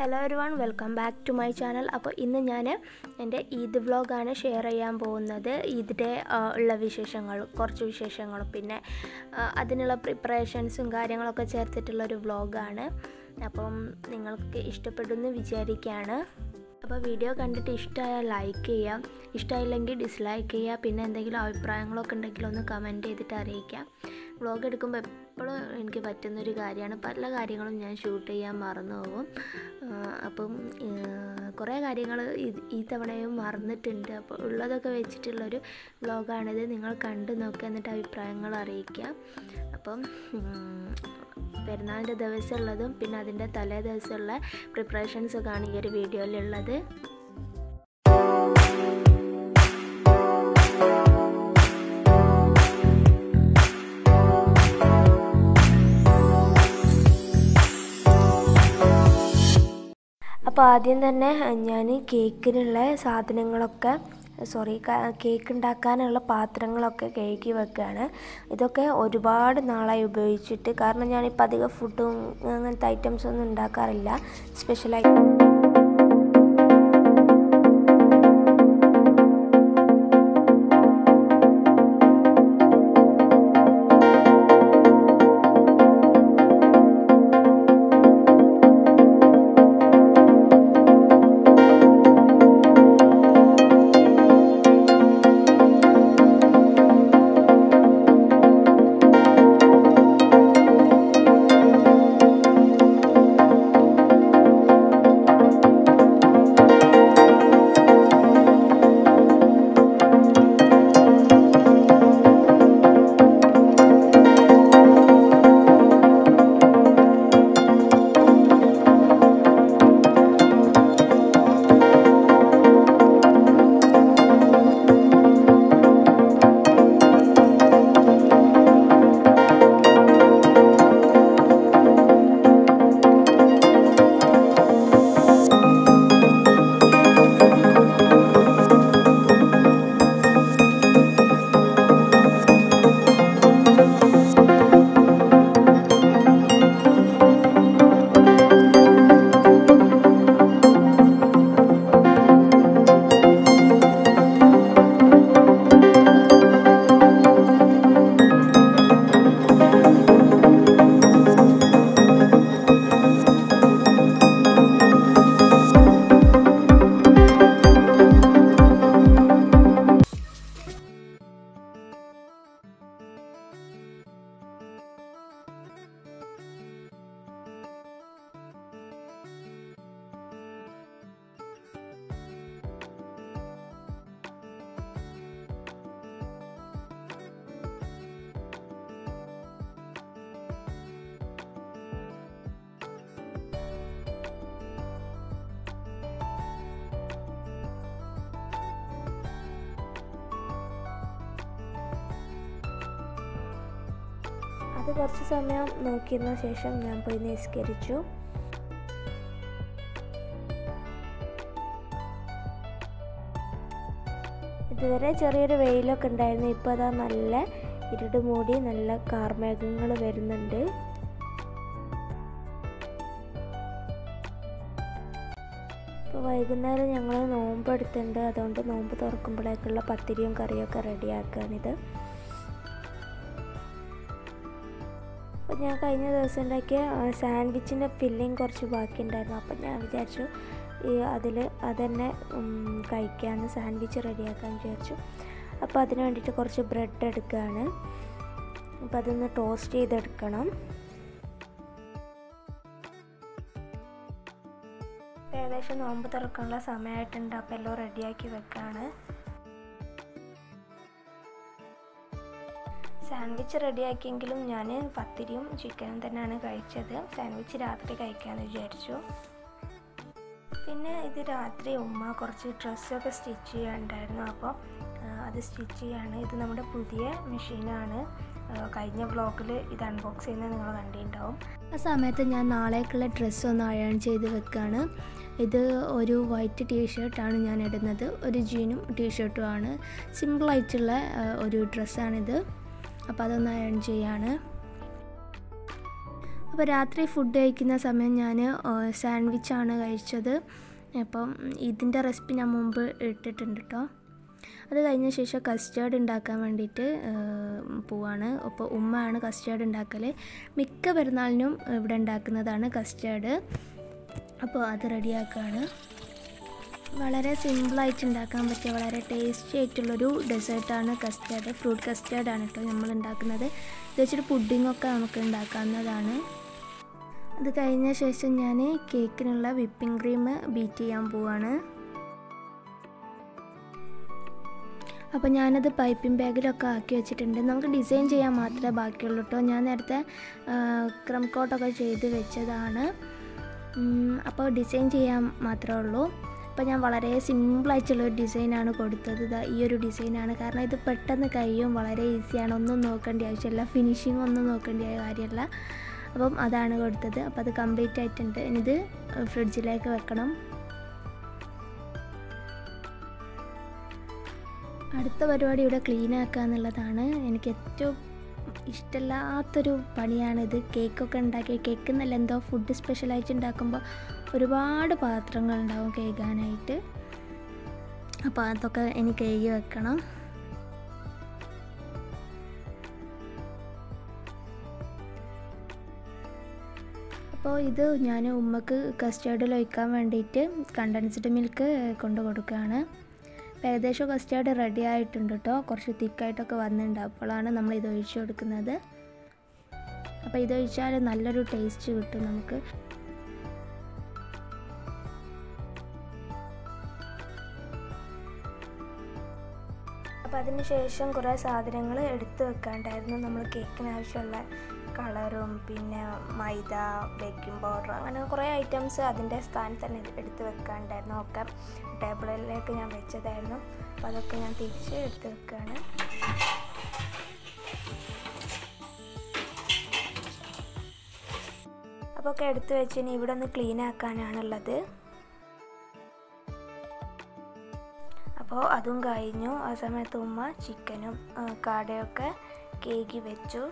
hello everyone welcome back to my channel അപ്പോൾ ഇന്ന് ഞാൻ എൻ്റെ ഈദ് വ്ലോഗാണ് ഷെയർ ചെയ്യാൻ പോകുന്നത് ഈദിൻ്റെ ആ, ഉള്ള വിശേഷങ്ങളും കുറച്ച് വിശേഷങ്ങളും പിന്നെ ആ, അതിനുള്ള പ്രിപ്പറേഷൻസും കാര്യങ്ങളൊക്കെ ചേർത്തിട്ടുള്ളൊരു വ്ലോഗാണ് അപ്പം നിങ്ങൾക്ക് ഇഷ്ടപ്പെടുമെന്ന് വിചാരിക്കുകയാണ് അപ്പോൾ വീഡിയോ കണ്ടിട്ട് ഇഷ്ടമായാൽ ലൈക്ക് ചെയ്യാം ഇഷ്ടമായില്ലെങ്കിൽ ഡിസ്ലൈക്ക് ചെയ്യുക പിന്നെ എന്തെങ്കിലും അഭിപ്രായങ്ങളൊക്കെ ഉണ്ടെങ്കിൽ ഒന്ന് കമൻറ്റ് ചെയ്തിട്ട് അറിയിക്കാം വ്ളോഗ് എടുക്കുമ്പോൾ എപ്പോഴും എനിക്ക് പറ്റുന്നൊരു കാര്യമാണ് പല കാര്യങ്ങളും ഞാൻ ഷൂട്ട് ചെയ്യാൻ മറന്നു പോകും ആ, അപ്പം കുറേ കാര്യങ്ങൾ ഈ തവണയും മറന്നിട്ടുണ്ട് അപ്പോൾ ഉള്ളതൊക്കെ വെച്ചിട്ടുള്ളൊരു വ്ളോഗാണിത് നിങ്ങൾ കണ്ടു നോക്കുക എന്നിട്ട് അഭിപ്രായങ്ങൾ അറിയിക്കുക അപ്പം ഉം, പെരുന്നാളിൻ്റെ ദിവസമുള്ളതും പിന്നെ അതിൻ്റെ തലേ ദിവസമുള്ള പ്രിപ്പറേഷൻസൊക്കെയാണ് ഈ ഒരു വീഡിയോയിലുള്ളത് അപ്പോൾ ആദ്യം തന്നെ ഞാൻ കേക്കിനുള്ള സാധനങ്ങളൊക്കെ സോറി കേക്ക് ഉണ്ടാക്കാനുള്ള പാത്രങ്ങളൊക്കെ കഴുകി വെക്കുകയാണ് ഇതൊക്കെ ഒരുപാട് നാളായി ഉപയോഗിച്ചിട്ട് കാരണം ഞാനിപ്പോൾ അധികം ഫുഡും അങ്ങനത്തെ ഐറ്റംസ് ഒന്നും ഉണ്ടാക്കാറില്ല സ്പെഷ്യലായി അത് കുറച്ച് സമയം നോക്കിയതിന് ശേഷം ഞാൻ പോയി നിസ്കരിച്ചു ഇതുവരെ ചെറിയൊരു വെയിലൊക്കെ ഉണ്ടായിരുന്നു ഇപ്പോൾ അതാ നല്ല ഇരുട് മൂടി നല്ല കാർമേഘങ്ങൾ വരുന്നുണ്ട് ഇപ്പോൾ വൈകുന്നേരം ഞങ്ങൾ നോമ്പ് എടുത്തിട്ടുണ്ട് അതുകൊണ്ട് നോമ്പ് തുറക്കുമ്പോഴേക്കുള്ള പത്തിരിയും കറിയൊക്കെ റെഡിയാക്കുകയാണിത് അപ്പോൾ ഞാൻ കഴിഞ്ഞ ദിവസം ഉണ്ടാക്കിയ സാൻഡ്വിച്ചിൻ്റെ ഫില്ലിങ് കുറച്ച് ബാക്കിയുണ്ടായിരുന്നു അപ്പോൾ ഞാൻ വിചാരിച്ചു ഈ അതിൽ അതന്നെ കഴിക്കാമെന്ന് സാൻഡ്വിച്ച് റെഡിയാക്കാൻ വിചാരിച്ചു അപ്പോൾ അതിന് വേണ്ടിയിട്ട് കുറച്ച് ബ്രെഡ് എടുക്കുകയാണ് അപ്പോൾ അതൊന്ന് ടോസ്റ്റ് ചെയ്തെടുക്കണം ഏകദേശം നോമ്പ് തുറക്കാനുള്ള സമയമായിട്ടുണ്ട് അപ്പോൾ എല്ലാം റെഡിയാക്കി വെക്കുകയാണ് സാൻഡ്വിച്ച് റെഡിയാക്കിയെങ്കിലും ഞാൻ പത്തിരിയും ചിക്കനും തന്നെയാണ് കഴിച്ചത് സാൻഡ്വിച്ച് രാത്രി കഴിക്കാമെന്ന് വിചാരിച്ചു പിന്നെ ഇത് രാത്രി ഉമ്മ കുറച്ച് ഡ്രസ്സൊക്കെ സ്റ്റിച്ച് ചെയ്യാനുണ്ടായിരുന്നു അപ്പോൾ അത് സ്റ്റിച്ച് ചെയ്യാണ് ഇത് നമ്മുടെ പുതിയ മെഷീനാണ് കഴിഞ്ഞ വ്ളോഗിൽ ഇത് അൺബോക്സ് ചെയ്യുന്നത് നിങ്ങൾ കണ്ടിട്ടുണ്ടാവും ആ സമയത്ത് ഞാൻ നാളേക്കുള്ള ഡ്രസ്സ് ഒന്ന് അയൺ ചെയ്ത് വെക്കുകയാണ് ഇത് ഒരു വൈറ്റ് ടീഷർട്ടാണ് ഞാൻ ഇടുന്നത് ഒരു ജീനും ടീഷർട്ടുമാണ് സിമ്പിളായിട്ടുള്ള ഒരു ഡ്രസ്സാണിത് അപ്പോൾ അതൊന്ന് അയൺ ചെയ്യാണ് അപ്പോൾ രാത്രി ഫുഡ് കഴിക്കുന്ന സമയം ഞാൻ സാൻഡ്വിച്ചാണ് കഴിച്ചത് അപ്പം ഇതിൻ്റെ റെസിപ്പി ഞാൻ മുമ്പ് ഇട്ടിട്ടുണ്ട് കേട്ടോ അത് കഴിഞ്ഞ ശേഷം കസ്റ്റേർഡ് ഉണ്ടാക്കാൻ വേണ്ടിയിട്ട് പോവാണ് അപ്പോൾ ഉമ്മയാണ് കസ്റ്റേർഡ് ഉണ്ടാക്കൽ മിക്ക പെരുന്നാളിനും ഇവിടെ ഉണ്ടാക്കുന്നതാണ് കസ്റ്റേർഡ് അപ്പോൾ അത് റെഡിയാക്കുകയാണ് വളരെ സിമ്പിളായിട്ട് ഉണ്ടാക്കാൻ പറ്റിയ വളരെ ടേസ്റ്റി ആയിട്ടുള്ളൊരു ഡെസേർട്ടാണ് കസ്റ്റേർഡ് ഫ്രൂട്ട് കസ്റ്റേർഡാണ് കേട്ടോ നമ്മൾ ഉണ്ടാക്കുന്നത് ഇത് വെച്ചിട്ട് പുഡിങ്ങൊക്കെ നമുക്ക് ഉണ്ടാക്കാവുന്നതാണ് അത് കഴിഞ്ഞ ശേഷം ഞാൻ കേക്കിനുള്ള വിപ്പിംഗ് ക്രീം ബീറ്റ് ചെയ്യാൻ പോവാണ് അപ്പോൾ ഞാനത് പൈപ്പിംഗ് ബാഗിലൊക്കെ ആക്കി വെച്ചിട്ടുണ്ട് നമുക്ക് ഡിസൈൻ ചെയ്യാൻ മാത്രമേ ബാക്കിയുള്ളൂ കേട്ടോ ഞാൻ നേരത്തെ ക്രം കോട്ടൊക്കെ ചെയ്ത് വെച്ചതാണ് അപ്പോൾ ഡിസൈൻ ചെയ്യാൻ മാത്രമേ ഉള്ളൂ അപ്പോൾ ഞാൻ വളരെ സിമ്പിളായിട്ടുള്ള ഒരു ഡിസൈനാണ് കൊടുത്തത് ഇതാ ഈ ഒരു ഡിസൈനാണ് കാരണം ഇത് പെട്ടെന്ന് കഴിയും വളരെ ഈസിയാണ് ഒന്നും നോക്കേണ്ട ആവശ്യമില്ല ഫിനിഷിംഗ് ഒന്നും നോക്കേണ്ട കാര്യമല്ല അപ്പം അതാണ് കൊടുത്തത് അപ്പോൾ അത് കംപ്ലീറ്റ് ആയിട്ടുണ്ട് ഇനിത് ഫ്രിഡ്ജിലേക്ക് വെക്കണം അടുത്ത പരിപാടി ഇവിടെ ക്ലീൻ ആക്കുക എന്നുള്ളതാണ് എനിക്ക് ഏറ്റവും ഇഷ്ടമില്ലാത്തൊരു പണിയാണിത് കേക്കൊക്കെ ഉണ്ടാക്കി കേക്ക് എന്നല്ല എന്തോ ഫുഡ് സ്പെഷ്യലായിട്ട് ഉണ്ടാക്കുമ്പോൾ ഒരുപാട് പാത്രങ്ങൾ ഉണ്ടാവും കേൾക്കാനായിട്ട് അപ്പോൾ അതൊക്കെ എനിക്ക് കഴുകി വെക്കണം അപ്പോൾ ഇത് ഞാൻ ഉമ്മക്ക് കസ്റ്റേർഡിൽ ഒഴിക്കാൻ വേണ്ടിയിട്ട് കണ്ടൻസ്ഡ് മിൽക്ക് കൊണ്ട് കൊടുക്കുകയാണ് ഏകദേശം കസ്റ്റേർഡ് റെഡി ആയിട്ടുണ്ട് കേട്ടോ കുറച്ച് തിക്കായിട്ടൊക്കെ വന്നിട്ടുണ്ട് അപ്പോഴാണ് നമ്മൾ ഇത് ഒഴിച്ചു കൊടുക്കുന്നത് അപ്പോൾ ഇത് ഒഴിച്ചാൽ നല്ലൊരു ടേസ്റ്റ് കിട്ടും നമുക്ക് അപ്പോൾ അതിന് ശേഷം കുറേ സാധനങ്ങൾ എടുത്ത് വെക്കാണ്ടായിരുന്നു നമ്മൾ കേക്കിന് ആവശ്യമുള്ള കളറും പിന്നെ മൈദ ബേക്കിംഗ് പൗഡർ അങ്ങനെ കുറേ ഐറ്റംസ് അതിൻ്റെ സ്ഥാനത്ത് തന്നെ എടുത്ത് വെക്കാണ്ടായിരുന്നു ഒക്കെ ടേബിളിലേക്ക് ഞാൻ വെച്ചതായിരുന്നു അപ്പോൾ അതൊക്കെ ഞാൻ തിരിച്ച് എടുത്ത് വെക്കുകയാണ് അപ്പോൾ ഒക്കെ എടുത്ത് വെച്ച് ഇനി ഇവിടെ ഒന്ന് ക്ലീൻ ആക്കാനാണുള്ളത് അപ്പോൾ അതും കഴിഞ്ഞു ആ സമയത്ത് ഉമ്മ ചിക്കനും കാടയൊക്കെ കേക്ക് വെച്ചു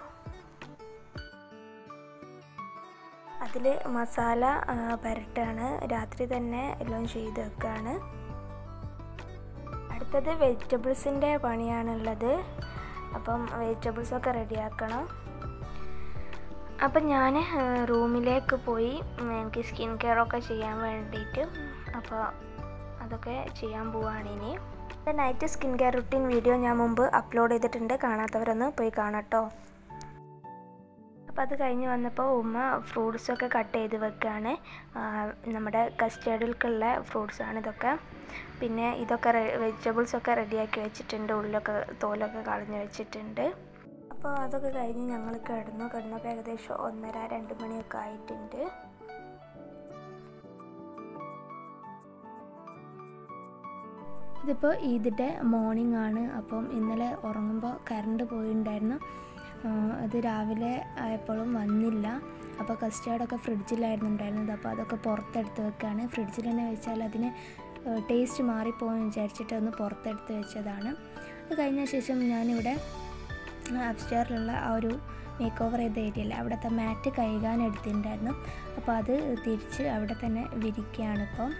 അതിൽ മസാല പുരട്ടാണ് രാത്രി തന്നെ എല്ലാം ചെയ്ത് വെക്കുകയാണ് അടുത്തത് വെജിറ്റബിൾസിൻ്റെ പണിയാണുള്ളത് അപ്പം വെജിറ്റബിൾസൊക്കെ റെഡിയാക്കണം അപ്പം ഞാൻ റൂമിലേക്ക് പോയി എനിക്ക് സ്കിൻ കെയർ ഒക്കെ ചെയ്യാൻ വേണ്ടിയിട്ട് അപ്പോൾ അതൊക്കെ ചെയ്യാൻ പോവാണ് ഇനി night skin care routine video ഞാൻ മുമ്പ് അപ്ലോഡ് ചെയ്തിട്ടുണ്ട് കാണാത്തവരൊന്ന് പോയി കാണട്ടോ അപ്പോൾ അത് കഴിഞ്ഞ് വന്നപ്പോൾ ഉമ്മ ഫ്രൂട്ട്സൊക്കെ കട്ട് ചെയ്ത് വെക്കുകയാണ് നമ്മുടെ കസ്റ്റേർഡിൽക്കുള്ള ഫ്രൂട്ട്സാണ് ഇതൊക്കെ പിന്നെ ഇതൊക്കെ വെജിറ്റബിൾസൊക്കെ റെഡിയാക്കി വെച്ചിട്ടുണ്ട് ഉള്ളിലൊക്കെ തോലൊക്കെ കളഞ്ഞ് വെച്ചിട്ടുണ്ട് അപ്പോൾ അതൊക്കെ കഴിഞ്ഞ് ഞങ്ങൾ കിടന്നു കിടന്നപ്പോൾ ഏകദേശം ഒന്നര രണ്ട് മണിയൊക്കെ ആയിട്ടുണ്ട് ഇതിപ്പോൾ ഈദിൻ്റെ മോർണിംഗ് ആണ് അപ്പം ഇന്നലെ ഉറങ്ങുമ്പോൾ കറണ്ട് പോയിട്ടുണ്ടായിരുന്നു അത് രാവിലെ ആയപ്പോഴും വന്നില്ല അപ്പോൾ കസ്റ്റാർഡൊക്കെ ഫ്രിഡ്ജിലായിരുന്നു ഉണ്ടായിരുന്നത് അപ്പോൾ അതൊക്കെ പുറത്തെടുത്ത് വെക്കുകയാണ് ഫ്രിഡ്ജിൽ തന്നെ വെച്ചാൽ അതിന് ടേസ്റ്റ് മാറിപ്പോകുമെന്ന് വിചാരിച്ചിട്ട് ഒന്ന് പുറത്തെടുത്ത് വെച്ചതാണ് അത് കഴിഞ്ഞ ശേഷം ഞാനിവിടെ അപ്സ്റ്റെയറിലുള്ള ആ ഒരു മേക്ക് ഓവർ ചെയ്ത ഏരിയയിൽ അവിടുത്തെ മാറ്റ് കഴുകാൻ എടുത്തിട്ടുണ്ടായിരുന്നു അപ്പോൾ അത് തിരിച്ച് അവിടെ തന്നെ വിരിക്കുകയാണ് ഇപ്പം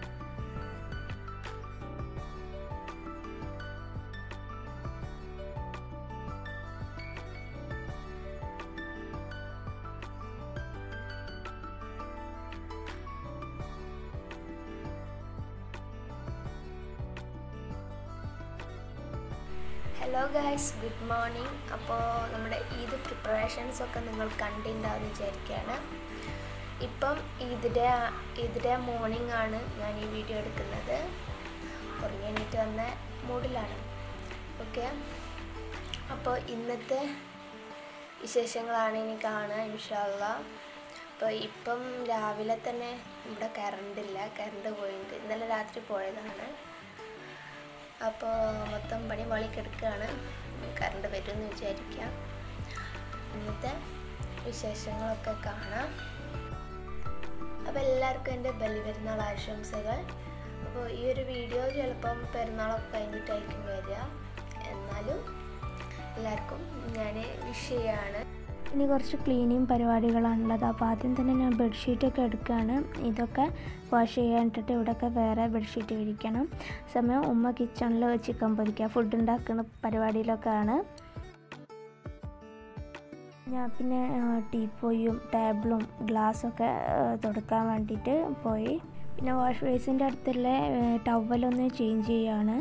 ഹലോ ഗായ്സ് ഗുഡ് മോർണിംഗ് അപ്പോൾ നമ്മുടെ ഈദ് പ്രിപ്പറേഷൻസ് ഒക്കെ നിങ്ങൾ കണ്ടിട്ടുണ്ടാവുമെന്ന് വിചാരിക്കുകയാണ് ഇപ്പം ഈദിൻ്റെ ഈദിൻ്റെ മോർണിംഗ് ആണ് ഞാൻ ഈ വീഡിയോ എടുക്കുന്നത് ഉറങ്ങി എണീറ്റ് വന്ന മൂഡിലാണ് ഓക്കെ അപ്പോൾ ഇന്നത്തെ വിശേഷങ്ങളാണ് ഇനി കാണുക ഇൻഷാല്ല അപ്പോൾ ഇപ്പം രാവിലെ തന്നെ ഇവിടെ കറണ്ട് ഇല്ല കറണ്ട് പോയിട്ടുണ്ട് ഇന്നലെ രാത്രി പോയതാണ് അപ്പോൾ മൊത്തം പണി വളി കിടക്കുകയാണ് കറണ്ട് വരുമെന്ന് വിചാരിക്കാം ഇന്നത്തെ വിശേഷങ്ങളൊക്കെ കാണാം അപ്പോൾ എല്ലാവർക്കും എൻ്റെ ബലിപെരുന്നാൾ ആശംസകൾ അപ്പോൾ ഈ ഒരു വീഡിയോ ചിലപ്പം പെരുന്നാളൊക്കെ കഴിഞ്ഞിട്ടായിരിക്കും വരിക എന്നാലും എല്ലാവർക്കും ഞാൻ വിഷ് ചെയ്യാണ് ഇനി കുറച്ച് ക്ലീനിങ് പരിപാടികളാണുള്ളത് അപ്പോൾ ആദ്യം തന്നെ ഞാൻ ബെഡ്ഷീറ്റൊക്കെ എടുക്കുകയാണ് ഇതൊക്കെ വാഷ് ചെയ്യാനിട്ടിട്ട് ഇവിടെയൊക്കെ വേറെ ബെഡ്ഷീറ്റ് വിരിക്കണം സമയം ഉമ്മ കിച്ചണിൽ ചിക്കൻ പൊരിക്കുക ഫുഡ് ഉണ്ടാക്കുന്ന പരിപാടിയിലൊക്കെ ആണ് ഞാൻ പിന്നെ ടീപ്പോയും ടേബിളും ഗ്ലാസ്സൊക്കെ തുടക്കാൻ വേണ്ടിയിട്ട് പോയി പിന്നെ വാഷ് ബേസിൻ്റെ അടുത്തുള്ള ടവലൊന്ന് ചേഞ്ച് ചെയ്യുകയാണ്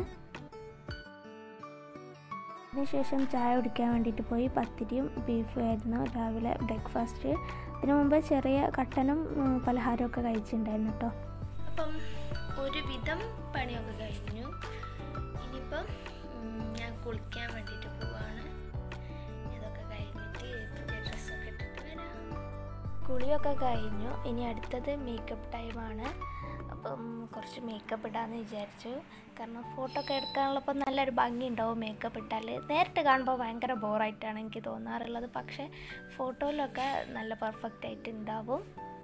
അതിനുശേഷം ചായ കുടിക്കാൻ വേണ്ടിയിട്ട് പോയി പത്തിരിയും ബീഫും ആയിരുന്നു രാവിലെ ബ്രേക്ക്ഫാസ്റ്റ് അതിനു മുമ്പ് ചെറിയ കട്ടനും പലഹാരമൊക്കെ കഴിച്ചിട്ടുണ്ടായിരുന്നു കേട്ടോ അപ്പം ഒരുവിധം പണിയൊക്കെ കഴിഞ്ഞു ഇനിയിപ്പം ഞാൻ കുളിക്കാൻ വേണ്ടിയിട്ട് പോവാണ് ഇതൊക്കെ കഴിഞ്ഞിട്ട് പുതിയ ഡ്രസ്സൊക്കെ ഇട്ടിട്ട് വരാം കുളിയൊക്കെ കഴിഞ്ഞു ഇനി അടുത്തത് മേക്കപ്പ് ടൈമാണ് അപ്പം കുറച്ച് മേക്കപ്പ് ഇടാമെന്ന് വിചാരിച്ചു കാരണം ഫോട്ടോ ഒക്കെ എടുക്കാനുള്ളപ്പോൾ നല്ലൊരു ഭംഗി ഉണ്ടാവും മേക്കപ്പ് ഇട്ടാൽ നേരിട്ട് കാണുമ്പോൾ ഭയങ്കര ബോറായിട്ടാണ് എനിക്ക് തോന്നാറുള്ളത് പക്ഷേ ഫോട്ടോയിലൊക്കെ നല്ല പെർഫെക്റ്റ് ആയിട്ട് ഉണ്ടാവും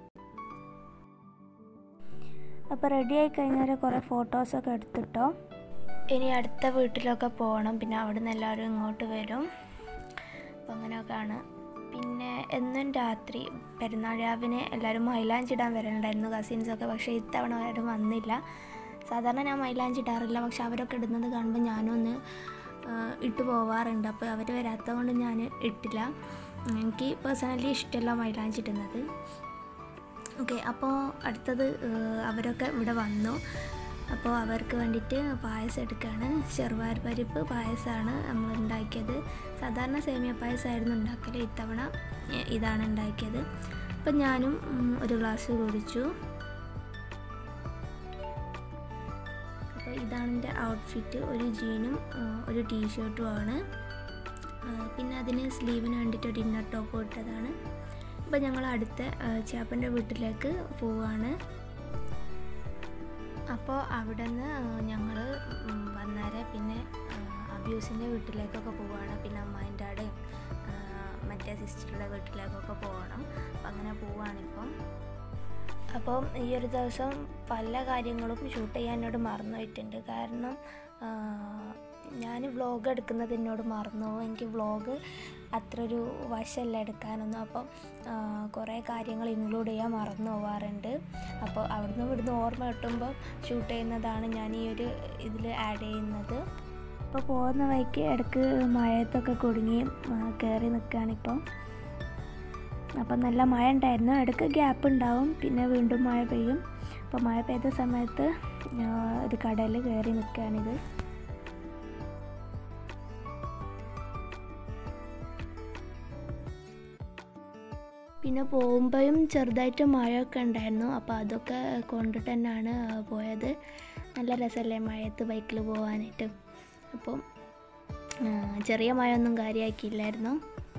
അപ്പോൾ റെഡി ആയി കഴിഞ്ഞാൽ കുറേ ഫോട്ടോസൊക്കെ എടുത്തിട്ടോ ഇനി അടുത്ത വീട്ടിലൊക്കെ പോകണം പിന്നെ അവിടെ നിന്ന് എല്ലാവരും ഇങ്ങോട്ട് വരും അപ്പോൾ അങ്ങനെയൊക്കെയാണ് പിന്നെ എന്നും രാത്രി പെരുന്നാൾ രാവിനെ എല്ലാവരും മൈലാഞ്ചി ഇടാൻ വരലുണ്ടായിരുന്നു കസിൻസൊക്കെ പക്ഷേ ഇത്തവണ ആരും വന്നില്ല സാധാരണ ഞാൻ മൈലാഞ്ചി ഇടാറില്ല പക്ഷെ അവരൊക്കെ ഇടുന്നത് കാണുമ്പോൾ ഞാനൊന്ന് ഇട്ട് പോവാറുണ്ട് അപ്പോൾ അവർ വരാത്തത് കൊണ്ട് ഞാൻ ഇട്ടില്ല എനിക്ക് പേഴ്സണലി ഇഷ്ടമല്ല മൈലാഞ്ചി ഇടുന്നത് ഓക്കെ അപ്പോൾ അടുത്തത് അവരൊക്കെ ഇവിടെ വന്നു അപ്പോൾ അവർക്ക് വേണ്ടിയിട്ട് പായസം എടുക്കുകയാണ് ചെറുപയർ പരിപ്പ് പായസമാണ് നമ്മൾ ഉണ്ടാക്കിയത് സാധാരണ സേമിയ പായസമായിരുന്നു ഉണ്ടാക്കൽ ഇത്തവണ ഇതാണ് ഉണ്ടാക്കിയത് അപ്പം ഞാനും ഒരു ഗ്ലാസ് കുടിച്ചു അപ്പോൾ ഇതാണ് എൻ്റെ ഔട്ട്ഫിറ്റ് ഒരു ജീനും ഒരു ടീഷർട്ടും ആണ് പിന്നെ അതിന് സ്ലീവിന് വേണ്ടിയിട്ട് ഒരു ഇന്നർ ടോപ്പ് ഇട്ടതാണ് അപ്പോൾ ഞങ്ങൾ അടുത്ത ചേപ്പൻ്റെ വീട്ടിലേക്ക് പോവാണ് അപ്പോൾ അവിടെ നിന്ന് ഞങ്ങൾ വന്നേരെ പിന്നെ അബ്യൂസിൻ്റെ വീട്ടിലേക്കൊക്കെ പോവുകയാണ് പിന്നെ അമ്മായിൻ്റെ അവിടെയും മറ്റേ സിസ്റ്ററുടെ വീട്ടിലേക്കൊക്കെ പോകണം അപ്പം അങ്ങനെ പോവുകയാണിപ്പം അപ്പം ഈ ഒരു ദിവസം പല കാര്യങ്ങളും ഷൂട്ട് ചെയ്യാൻ എന്നോട് മറന്നു പോയിട്ടുണ്ട് കാരണം ഞാൻ വ്ളോഗ് എടുക്കുന്നത് എന്നോട് മറന്നു പോകും എനിക്ക് വ്ളോഗ് അത്ര ഒരു വശമല്ല എടുക്കാനൊന്നും അപ്പം കുറേ കാര്യങ്ങൾ ഇൻക്ലൂഡ് ചെയ്യാൻ മറന്നു പോവാറുണ്ട് അപ്പോൾ അവിടുന്ന് ഇവിടുന്ന് ഓർമ്മ കിട്ടുമ്പോൾ ഷൂട്ട് ചെയ്യുന്നതാണ് ഞാൻ ഈ ഒരു ഇതിൽ ആഡ് ചെയ്യുന്നത് അപ്പോൾ പോകുന്ന വഴിക്ക് ഇടയ്ക്ക് മഴയത്തൊക്കെ കുടുങ്ങി കയറി നിൽക്കുകയാണിപ്പം അപ്പം നല്ല മഴ ഉണ്ടായിരുന്നു ഇടയ്ക്ക് ഗ്യാപ്പ് ഉണ്ടാവും പിന്നെ വീണ്ടും മഴ പെയ്യും അപ്പോൾ മഴ പെയ്ത സമയത്ത് ഒരു കടയിൽ കയറി നിൽക്കുകയാണിത് പിന്നെ പോകുമ്പോഴും ചെറുതായിട്ട് മഴയൊക്കെ ഉണ്ടായിരുന്നു അപ്പോൾ അതൊക്കെ കൊണ്ടിട്ട് തന്നെയാണ് പോയത് നല്ല രസമല്ലേ മഴയത്ത് ബൈക്കിൽ പോകാനായിട്ട് അപ്പം ചെറിയ മഴയൊന്നും കാര്യമാക്കിയില്ലായിരുന്നു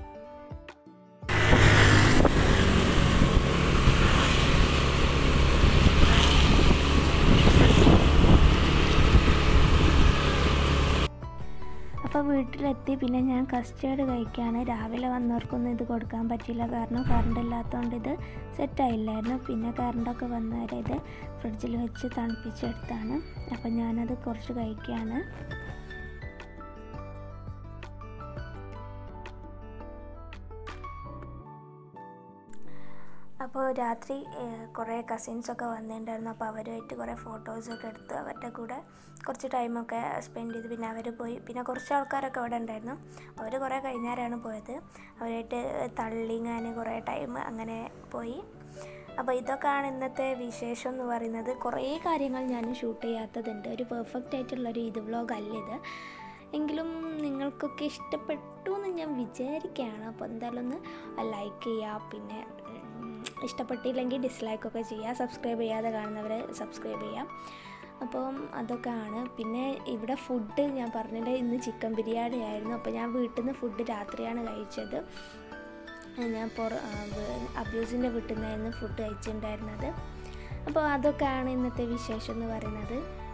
അപ്പോൾ വീട്ടിലെത്തി പിന്നെ ഞാൻ കസ്റ്റേർഡ് കഴിക്കുകയാണ് രാവിലെ വന്നവർക്കൊന്നും ഇത് കൊടുക്കാൻ പറ്റില്ല കാരണം കറണ്ട് ഇല്ലാത്തതുകൊണ്ട് ഇത് സെറ്റായില്ലായിരുന്നു പിന്നെ കറണ്ടൊക്കെ വന്നവരെ ഇത് ഫ്രിഡ്ജിൽ വെച്ച് തണുപ്പിച്ചെടുത്താണ് അപ്പോൾ ഞാനത് കുറച്ച് കഴിക്കുകയാണ് അപ്പോൾ രാത്രി കുറേ കസിൻസൊക്കെ വന്നിട്ടുണ്ടായിരുന്നു അപ്പോൾ അവരുമായിട്ട് കുറേ ഫോട്ടോസൊക്കെ എടുത്ത് അവരുടെ കൂടെ കുറച്ച് ടൈമൊക്കെ സ്പെൻഡ് ചെയ്ത് പിന്നെ അവർ പോയി പിന്നെ കുറച്ച് ആൾക്കാരൊക്കെ അവിടെ ഉണ്ടായിരുന്നു അവർ കുറേ കഴിഞ്ഞാരാണ് പോയത് അവരായിട്ട് തള്ളിങ്ങാൻ കുറേ ടൈം അങ്ങനെ പോയി അപ്പോൾ ഇതൊക്കെയാണ് ഇന്നത്തെ വിശേഷം എന്ന് പറയുന്നത് കുറേ കാര്യങ്ങൾ ഞാൻ ഷൂട്ട് ചെയ്യാത്തതുണ്ട് ഒരു പെർഫെക്റ്റ് ആയിട്ടുള്ളൊരു ഇത് വ്ളോഗ് അല്ല ഇത് എങ്കിലും നിങ്ങൾക്കൊക്കെ ഇഷ്ടപ്പെട്ടു എന്ന് ഞാൻ വിചാരിക്കുകയാണ് അപ്പോൾ എന്തായാലും ഒന്ന് ലൈക്ക് ചെയ്യുക പിന്നെ ഇഷ്ടപ്പെട്ടില്ലെങ്കിൽ ഡിസ്ലൈക്കൊക്കെ ചെയ്യുക സബ്സ്ക്രൈബ് ചെയ്യാതെ കാണുന്നവരെ സബ്സ്ക്രൈബ് ചെയ്യാം അപ്പം അതൊക്കെയാണ് പിന്നെ ഇവിടെ ഫുഡ് ഞാൻ പറഞ്ഞില്ല ഇന്ന് ചിക്കൻ ബിരിയാണി ആയിരുന്നു അപ്പോൾ ഞാൻ വീട്ടിൽ നിന്ന് ഫുഡ് രാത്രിയാണ് കഴിച്ചത് ഞാൻ പുറ അബ്യൂസിൻ്റെ വീട്ടിൽ നിന്നായിരുന്നു ഫുഡ് കഴിച്ചിട്ടുണ്ടായിരുന്നത് അപ്പോൾ അതൊക്കെയാണ് ഇന്നത്തെ വിശേഷം എന്ന് പറയുന്നത്